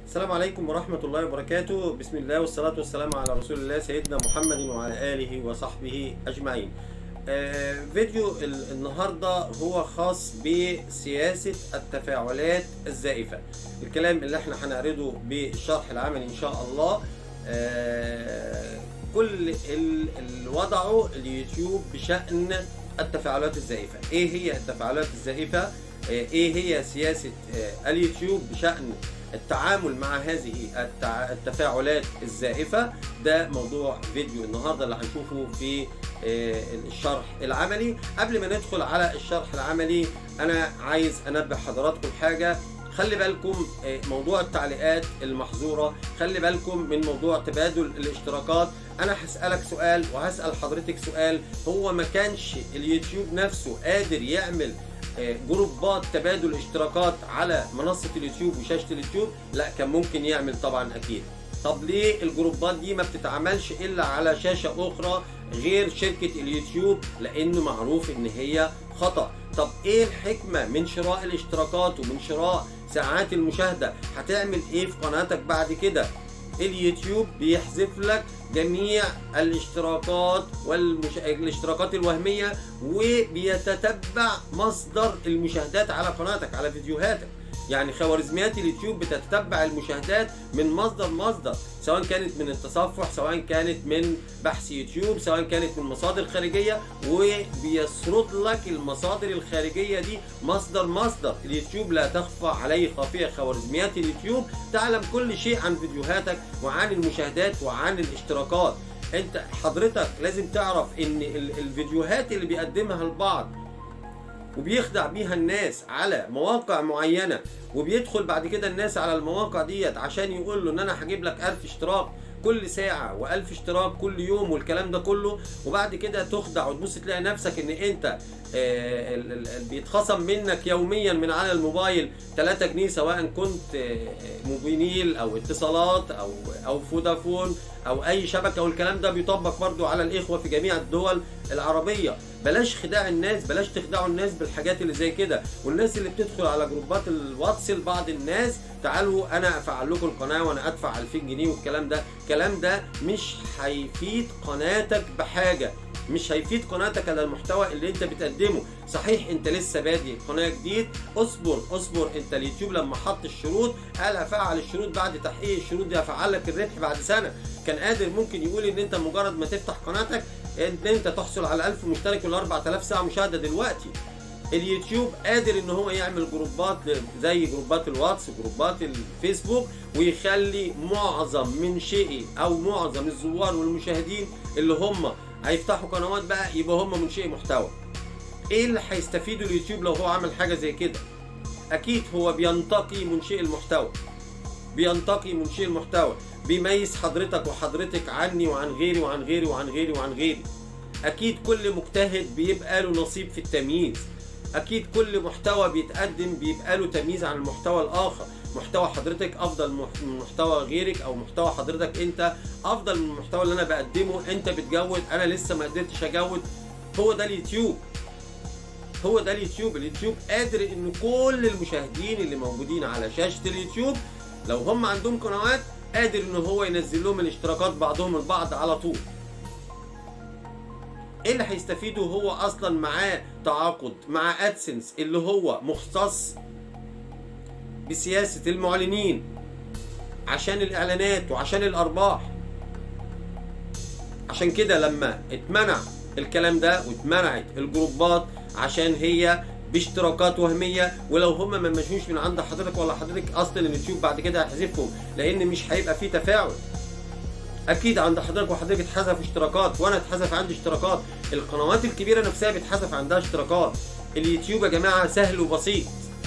السلام عليكم ورحمة الله وبركاته بسم الله والصلاة والسلام على رسول الله سيدنا محمد وعلى آله وصحبه أجمعين آه، فيديو ال- النهاردة هو خاص بسياسة التفاعلات الزائفة الكلام اللي احنا هنعرضه بالشرح العملي إن شاء الله آه، كل ال- اللي وضعه اليوتيوب بشأن التفاعلات الزائفة ايه هي التفاعلات الزائفة آه، ايه هي سياسة آه، اليوتيوب بشأن التعامل مع هذه التع- التفاعلات الزائفة ده موضوع فيديو النهاردة اللي هنشوفه في آه، الشرح العملي قبل ما ندخل على الشرح العملي أنا عايز أنبه حضراتكم حاجة خلي بالكم آه، موضوع التعليقات المحظورة خلي بالكم من موضوع تبادل الاشتراكات أنا هسألك سؤال وهسأل حضرتك سؤال هو ما كانش اليوتيوب نفسه قادر يعمل آه، جروبات تبادل اشتراكات على منصة اليوتيوب وشاشة اليوتيوب لا كان ممكن يعمل طبعا أكيد طب ليه الجروبات دي ما بتتعملش إلا على شاشة أخرى غير شركة اليوتيوب لأنه معروف إن هي خطأ طب إيه الحكمة من شراء الاشتراكات ومن شراء ساعات المشاهدة هتعمل إيه في قناتك بعد كده اليوتيوب بيحذف لك جميع الاشتراكات والمش... الاشتراكات الوهمية وبيتتبع مصدر المشاهدات على قناتك على فيديوهاتك يعني خوارزميات اليوتيوب بتتبع المشاهدات من مصدر مصدر سواء كانت من التصفح سواء كانت من بحث يوتيوب سواء كانت من مصادر خارجيه وبيسرد لك المصادر الخارجيه دي مصدر مصدر اليوتيوب لا تخفى عليه خافيه خوارزميات اليوتيوب تعلم كل شيء عن فيديوهاتك وعن المشاهدات وعن الاشتراكات انت حضرتك لازم تعرف ان ال- الفيديوهات اللي بيقدمها البعض وبيخدع بيها الناس على مواقع معينة وبيدخل بعد كده الناس على المواقع ديت عشان يقول له ان انا هجيب لك 1000 اشتراك كل ساعة و1000 اشتراك كل يوم والكلام ده كله وبعد كده تخدع وتبص تلاقي نفسك ان انت آه، ال- ال- ال- بيتخصم منك يوميا من على الموبايل 3 جنيه سواء كنت آه، موبينيل او اتصالات او او فودافون او اي شبكه والكلام ده بيطبق برضو على الاخوه في جميع الدول العربيه بلاش خداع الناس بلاش تخدعوا الناس بالحاجات اللي زي كده والناس اللي بتدخل على جروبات الواتس لبعض الناس تعالوا انا افعل لكم القناه وانا ادفع 2000 جنيه والكلام ده الكلام ده مش هيفيد قناتك بحاجه مش هيفيد قناتك على المحتوى اللي انت بتقدمه صحيح انت لسه بادئ قناه جديد اصبر اصبر انت اليوتيوب لما حط الشروط قال افعل الشروط بعد تحقيق الشروط دي افعل لك الربح بعد سنه كان قادر ممكن يقول ان انت مجرد ما تفتح قناتك ان انت تحصل على 1000 مشترك ولا 4000 ساعه مشاهده دلوقتي اليوتيوب قادر ان هو يعمل جروبات زي جروبات الواتس جروبات الفيسبوك ويخلي معظم من شيء او معظم الزوار والمشاهدين اللي هم هيفتحوا قنوات بقى يبقى هم من شيء محتوى ايه اللي هيستفيدوا اليوتيوب لو هو عمل حاجه زي كده اكيد هو بينتقي منشئ المحتوى بينتقي منشئ المحتوى بيميز حضرتك وحضرتك عني وعن غيري وعن غيري وعن غيري وعن غيري اكيد كل مجتهد بيبقى له نصيب في التمييز اكيد كل محتوى بيتقدم بيبقى له تمييز عن المحتوى الاخر محتوى حضرتك افضل مح- من محتوى غيرك او محتوى حضرتك انت افضل من المحتوى اللي انا بقدمه انت بتجود انا لسه ما قدرتش اجود هو ده اليوتيوب هو ده اليوتيوب اليوتيوب قادر ان كل المشاهدين اللي موجودين على شاشة اليوتيوب لو هم عندهم قنوات قادر ان هو ينزل لهم الاشتراكات بعضهم البعض على طول ايه اللي هيستفيده هو اصلا معاه تعاقد مع ادسنس اللي هو مختص بسياسة المعلنين عشان الاعلانات وعشان الارباح عشان كده لما اتمنع الكلام ده واتمنعت الجروبات عشان هي باشتراكات وهميه ولو هم ما مشوش من عند حضرتك ولا حضرتك اصلا اليوتيوب بعد كده هيحذفهم لان مش هيبقى فيه تفاعل اكيد عند حضرتك وحضرتك اتحذف اشتراكات وانا اتحذف عندي اشتراكات القنوات الكبيره نفسها بيتحذف عندها اشتراكات اليوتيوب يا جماعه سهل وبسيط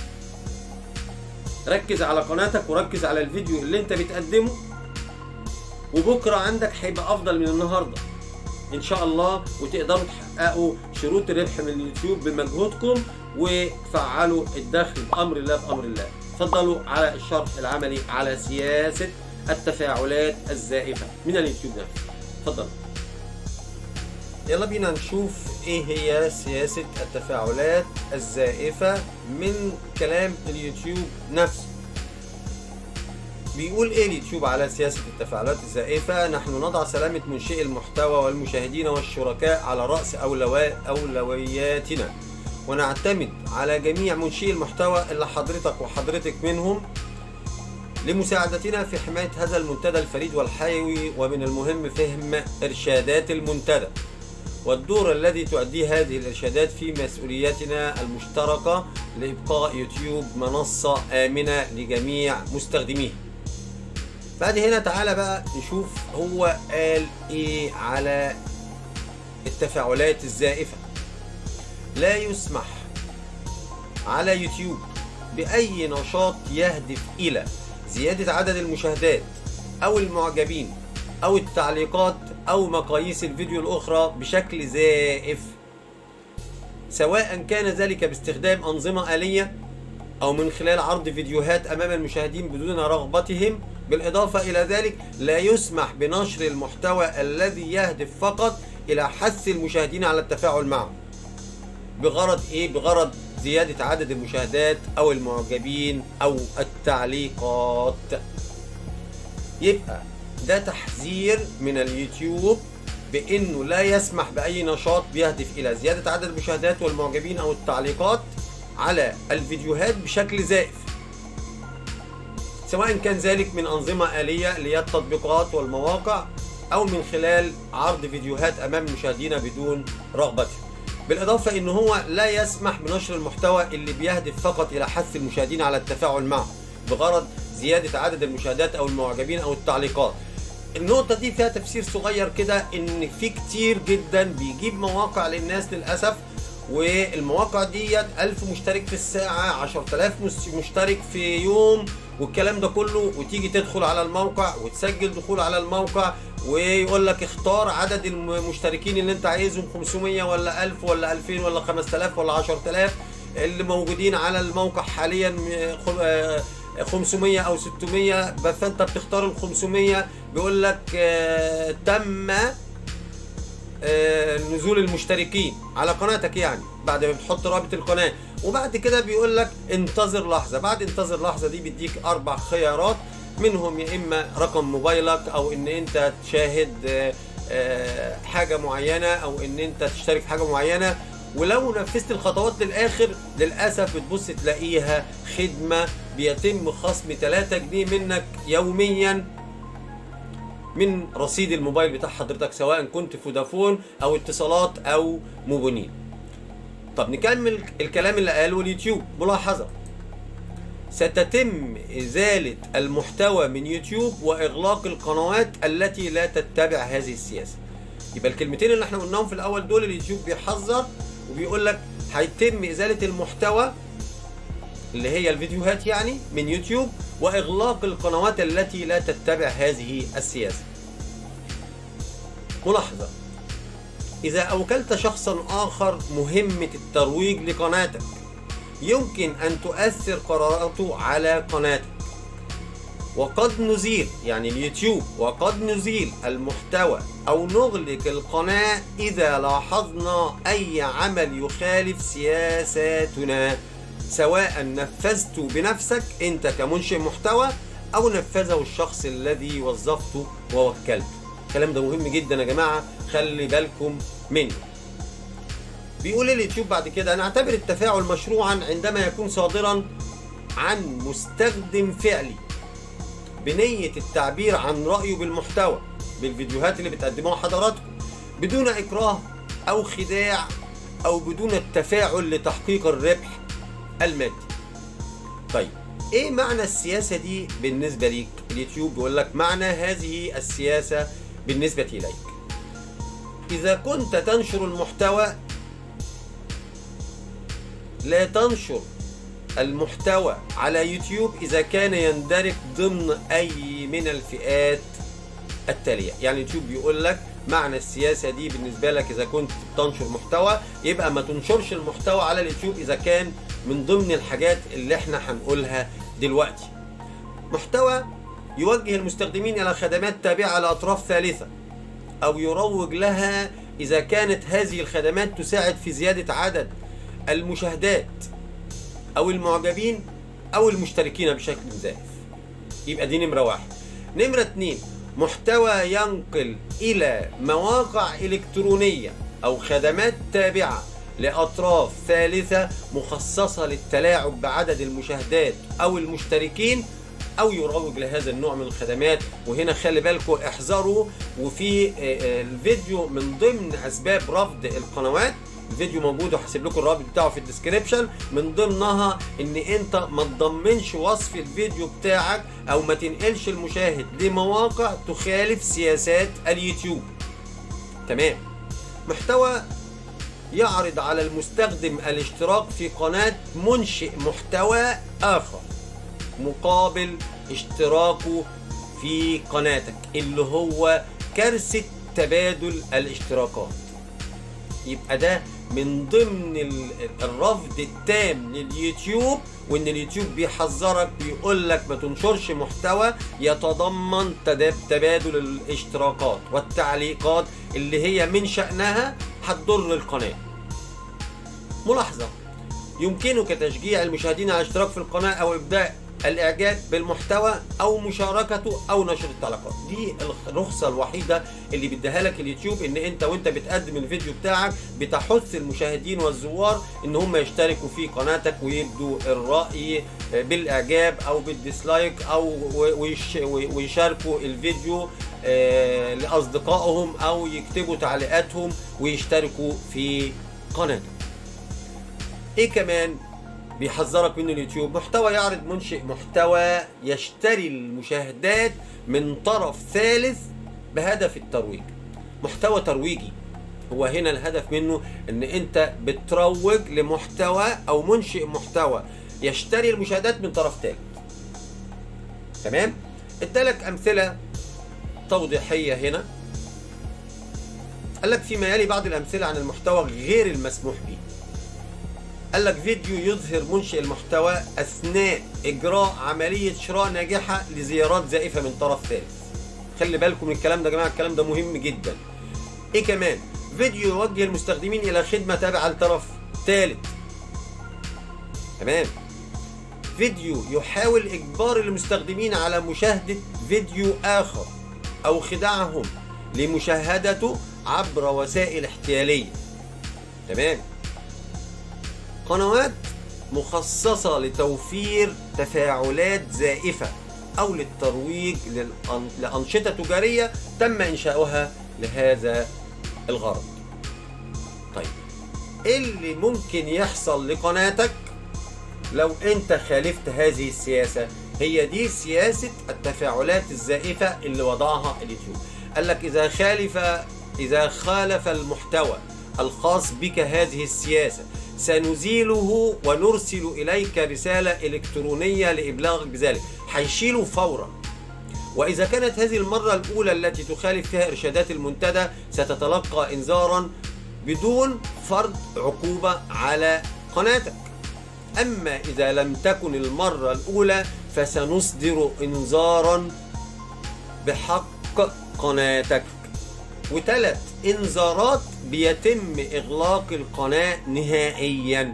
ركز على قناتك وركز على الفيديو اللي انت بتقدمه وبكره عندك هيبقى افضل من النهارده ان شاء الله وتقدروا تحققوا شروط الربح من اليوتيوب بمجهودكم وتفعلوا الدخل بامر الله بامر الله اتفضلوا على الشرح العملي على سياسه التفاعلات الزائفه من اليوتيوب نفسه اتفضلوا يلا بينا نشوف ايه هي سياسة التفاعلات الزائفة من كلام اليوتيوب نفسه بيقول ايه اليوتيوب على سياسة التفاعلات الزائفة نحن نضع سلامة منشئي المحتوى والمشاهدين والشركاء على رأس أولوا- أولوياتنا ونعتمد على جميع منشئي المحتوى اللي حضرتك وحضرتك منهم لمساعدتنا في حماية هذا المنتدى الفريد والحيوي ومن المهم فهم إرشادات المنتدى والدور الذي تؤديه هذه الإرشادات في مسؤولياتنا المشتركة لإبقاء يوتيوب منصة آمنة لجميع مستخدميه بعد هنا تعالى بقى نشوف هو قال ايه على التفاعلات الزائفة لا يسمح على يوتيوب بأي نشاط يهدف إلى زيادة عدد المشاهدات أو المعجبين أو التعليقات أو مقاييس الفيديو الأخرى بشكل زائف سواء كان ذلك باستخدام أنظمة آلية أو من خلال عرض فيديوهات أمام المشاهدين بدون رغبتهم بالإضافة إلى ذلك لا يسمح بنشر المحتوى الذي يهدف فقط إلى حث المشاهدين على التفاعل معه بغرض إيه؟ بغرض زيادة عدد المشاهدات أو المعجبين أو التعليقات يبقى ده تحذير من اليوتيوب بانه لا يسمح باي نشاط بيهدف الى زياده عدد المشاهدات والمعجبين او التعليقات على الفيديوهات بشكل زائف سواء كان ذلك من انظمه اليه اللي هي التطبيقات والمواقع او من خلال عرض فيديوهات امام المشاهدين بدون رغبتهم بالاضافه ان هو لا يسمح بنشر المحتوى اللي بيهدف فقط الى حث المشاهدين على التفاعل معه بغرض زياده عدد المشاهدات او المعجبين او التعليقات النقطة دي فيها تفسير صغير كده ان في كتير جدا بيجيب مواقع للناس للأسف والمواقع ديت 1000 مشترك في الساعة 10000 مس- مشترك في يوم والكلام ده كله وتيجي تدخل على الموقع وتسجل دخول على الموقع ويقول لك اختار عدد المشتركين اللي انت عايزهم 500 ولا 1000 ولا 2000 ولا 5000 ولا 10000 اللي موجودين على الموقع حاليا م- خ- آه، 500 او 600 بس فانت بتختار ال 500 بيقول لك آه، تم آه، نزول المشتركين على قناتك يعني بعد ما بتحط رابط القناه وبعد كده بيقول لك انتظر لحظه بعد انتظر لحظه دي بيديك اربع خيارات منهم يا اما رقم موبايلك او ان انت تشاهد آه، آه، حاجه معينه او ان انت تشترك في حاجه معينه ولو نفذت الخطوات للاخر للاسف بتبص تلاقيها خدمه بيتم خصم 3 جنيه منك يوميا من رصيد الموبايل بتاع حضرتك سواء كنت فودافون او اتصالات او موبونين طب نكمل الكلام اللي قاله اليوتيوب ملاحظه ستتم إزالة المحتوى من يوتيوب وإغلاق القنوات التي لا تتبع هذه السياسة يبقى الكلمتين اللي احنا قلناهم في الأول دول اليوتيوب بيحذر وبيقول لك هيتم إزالة المحتوى اللي هي الفيديوهات يعني من يوتيوب وإغلاق القنوات التي لا تتبع هذه السياسة ملاحظة إذا أوكلت شخصا آخر مهمة الترويج لقناتك يمكن أن تؤثر قراراته على قناتك وقد نزيل يعني اليوتيوب وقد نزيل المحتوى أو نغلق القناة إذا لاحظنا أي عمل يخالف سياساتنا سواء نفذته بنفسك أنت كمنشئ محتوى أو نفذه الشخص الذي وظفته ووكلته الكلام ده مهم جدا يا جماعة خلي بالكم منه بيقول اليوتيوب بعد كده نعتبر التفاعل مشروعا عندما يكون صادرا عن مستخدم فعلي بنية التعبير عن رأيه بالمحتوى بالفيديوهات اللي بتقدموها حضراتكم بدون إكراه أو خداع أو بدون التفاعل لتحقيق الربح المادي طيب ايه معنى السياسة دي بالنسبة ليك اليوتيوب بيقول لك معنى هذه السياسة بالنسبة إليك إذا كنت تنشر المحتوى لا تنشر المحتوى على يوتيوب إذا كان يندرج ضمن أي من الفئات التالية يعني يوتيوب بيقول لك معنى السياسة دي بالنسبة لك إذا كنت بتنشر محتوى يبقى ما تنشرش المحتوى على اليوتيوب إذا كان من ضمن الحاجات اللي احنا هنقولها دلوقتي محتوى يوجه المستخدمين إلى خدمات تابعة لأطراف ثالثة أو يروج لها إذا كانت هذه الخدمات تساعد في زيادة عدد المشاهدات أو المعجبين أو المشتركين بشكل زائف يبقى دي نمره واحد نمره اتنين محتوى ينقل الى مواقع الكترونيه او خدمات تابعه لاطراف ثالثه مخصصه للتلاعب بعدد المشاهدات او المشتركين او يروج لهذا النوع من الخدمات وهنا خلي بالكم احذروا وفي الفيديو من ضمن اسباب رفض القنوات الفيديو موجود وهسيب لكم الرابط بتاعه في الديسكريبشن من ضمنها ان انت ما تضمنش وصف الفيديو بتاعك او ما تنقلش المشاهد لمواقع تخالف سياسات اليوتيوب تمام محتوى يعرض على المستخدم الاشتراك في قناة منشئ محتوى آخر مقابل اشتراكه في قناتك اللي هو كارثة تبادل الاشتراكات يبقى ده من ضمن الرفض التام لليوتيوب وان اليوتيوب بيحذرك بيقول لك ما تنشرش محتوى يتضمن تبادل الاشتراكات والتعليقات اللي هي من شأنها هتضر القناة ملاحظة يمكنك تشجيع المشاهدين على الاشتراك في القناة او ابداء الاعجاب بالمحتوى او مشاركته او نشر التعليقات دي الرخصه الوحيده اللي بيديها لك اليوتيوب ان انت وانت بتقدم الفيديو بتاعك بتحث المشاهدين والزوار ان هم يشتركوا في قناتك ويبدوا الراي بالاعجاب او بالديسلايك او ويشاركوا الفيديو لاصدقائهم او يكتبوا تعليقاتهم ويشتركوا في قناتك ايه كمان بيحذرك منه اليوتيوب محتوى يعرض منشئ محتوى يشتري المشاهدات من طرف ثالث بهدف الترويج محتوى ترويجي هو هنا الهدف منه ان انت بتروج لمحتوى او منشئ محتوى يشتري المشاهدات من طرف ثالث تمام ادالك امثله توضيحيه هنا قال لك فيما يلي بعض الامثله عن المحتوى غير المسموح به قال لك فيديو يظهر منشئ المحتوى اثناء اجراء عمليه شراء ناجحه لزيارات زائفه من طرف ثالث خلي بالكم من الكلام ده يا جماعه الكلام ده مهم جدا ايه كمان فيديو يوجه المستخدمين الى خدمه تابعه لطرف ثالث تمام فيديو يحاول اجبار المستخدمين على مشاهده فيديو اخر او خداعهم لمشاهدته عبر وسائل احتياليه تمام قنوات مخصصة لتوفير تفاعلات زائفة أو للترويج لأنشطة تجارية تم إنشاؤها لهذا الغرض. طيب إيه اللي ممكن يحصل لقناتك لو أنت خالفت هذه السياسة؟ هي دي سياسة التفاعلات الزائفة اللي وضعها اليوتيوب. قال لك إذا خالف إذا خالف المحتوى الخاص بك هذه السياسة سنزيله ونرسل إليك رسالة إلكترونية لإبلاغك بذلك هيشيله فورا وإذا كانت هذه المرة الأولى التي تخالف فيها إرشادات المنتدى ستتلقى إنذارا بدون فرض عقوبة على قناتك أما إذا لم تكن المرة الأولى فسنصدر إنذارا بحق قناتك وثلاث انذارات بيتم اغلاق القناه نهائيا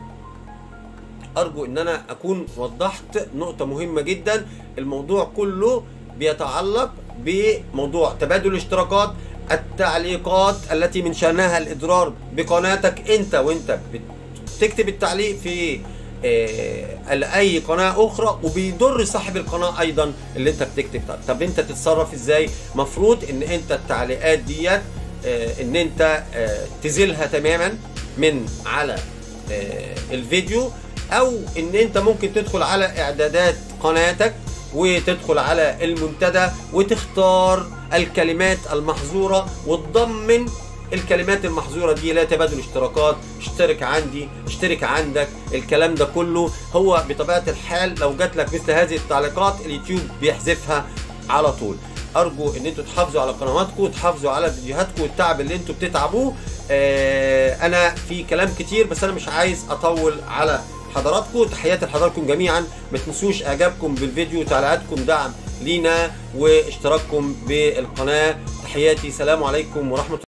ارجو ان انا اكون وضحت نقطه مهمه جدا الموضوع كله بيتعلق بموضوع تبادل الاشتراكات التعليقات التي من شانها الاضرار بقناتك انت وانت بتكتب التعليق في اي قناه اخرى وبيضر صاحب القناه ايضا اللي انت بتكتب طب انت تتصرف ازاي مفروض ان انت التعليقات ديت ان انت تزيلها تماما من على الفيديو او ان انت ممكن تدخل على اعدادات قناتك وتدخل على المنتدى وتختار الكلمات المحظوره وتضمن الكلمات المحظورة دي لا تبادل اشتراكات اشترك عندي اشترك عندك الكلام ده كله هو بطبيعة الحال لو جات لك مثل هذه التعليقات اليوتيوب بيحذفها على طول ارجو ان انتوا تحافظوا على قنواتكم وتحافظوا على فيديوهاتكم والتعب اللي انتوا بتتعبوه اه انا في كلام كتير بس انا مش عايز اطول على حضراتكم تحياتي لحضراتكم جميعا ما تنسوش اعجابكم بالفيديو وتعليقاتكم دعم لينا واشتراككم بالقناه تحياتي سلام عليكم ورحمه